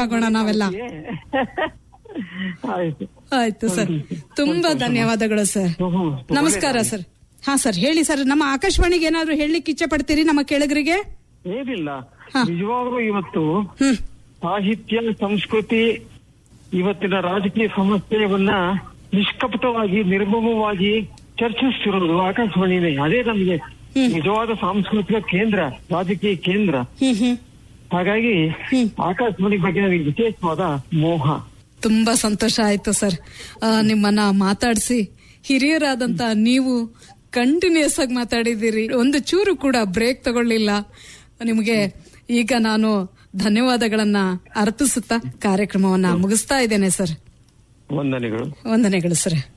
ಆಗೋಣ ನಾವೆಲ್ಲ ಆಯ್ತು ಆಯ್ತು ಸರ್ ತುಂಬಾ ಧನ್ಯವಾದಗಳು ಸರ್ ಹ್ಮ್. ನಮಸ್ಕಾರ ಸರ್ ಹಾ ಸರ್ ಹೇಳಿ ಸರ್ ನಮ್ಮ ಆಕಾಶವಾಣಿಗೆ ಏನಾದ್ರು ಹೇಳಲಿಕ್ಕೆ ಇಚ್ಛೆ ಪಡ್ತೀರಿ ನಮ್ಮ ಕೆಳಗರಿಗೆ ಏನಿಲ್ಲ ಹಾ. ನಿಜವಾಗ್ಲೂ ಇವತ್ತು ಹ್ಮ್ ಸಾಹಿತ್ಯ ಸಂಸ್ಕೃತಿ ಇವತ್ತಿನ ರಾಜಕೀಯ ಸಮಸ್ಯೆಯನ್ನ ನಿಷ್ಕಪಟವಾಗಿ ನಿರ್ಮಮವಾಗಿ ಚರ್ಚಿಸ್ತಿರೋದು ಆಕಾಶವಾಣಿನೇ ಅದೇ ನಮಗೆ ನಿಜವಾದ ಸಾಂಸ್ಕೃತಿಕ ಕೇಂದ್ರ ರಾಜಕೀಯ ಕೇಂದ್ರ ಹ್ಮ್ ಹ್ಮ್ ಹಾಗಾಗಿ ಹ್ಮ್. ಆಕಾಶವಾಣಿ ಬಗ್ಗೆ ನನಗೆ ವಿಶೇಷವಾದ ಮೋಹ ತುಂಬಾ ಸಂತೋಷ ಆಯ್ತು ಸರ್ ಆ, ನಿಮ್ಮನ್ನ ಮಾತಾಡಿಸಿ ಹಿರಿಯರಾದಂತ ನೀವು ಕಂಟಿನ್ಯೂಸ್ ಆಗಿ ಮಾತಾಡಿದ್ದೀರಿ ಒಂದು ಚೂರು ಕೂಡ ಬ್ರೇಕ್ ತಗೊಳ್ಳಿಲ್ಲ ನಿಮಗೆ ಈಗ ನಾನು ಧನ್ಯವಾದಗಳನ್ನ ಅರ್ಪಿಸುತ್ತಾ ಕಾರ್ಯಕ್ರಮವನ್ನ ಮುಗಿಸ್ತಾ ಇದ್ದೇನೆ ಸರ್ ವಂದನೆಗಳು ವಂದನೆಗಳು ಸರ್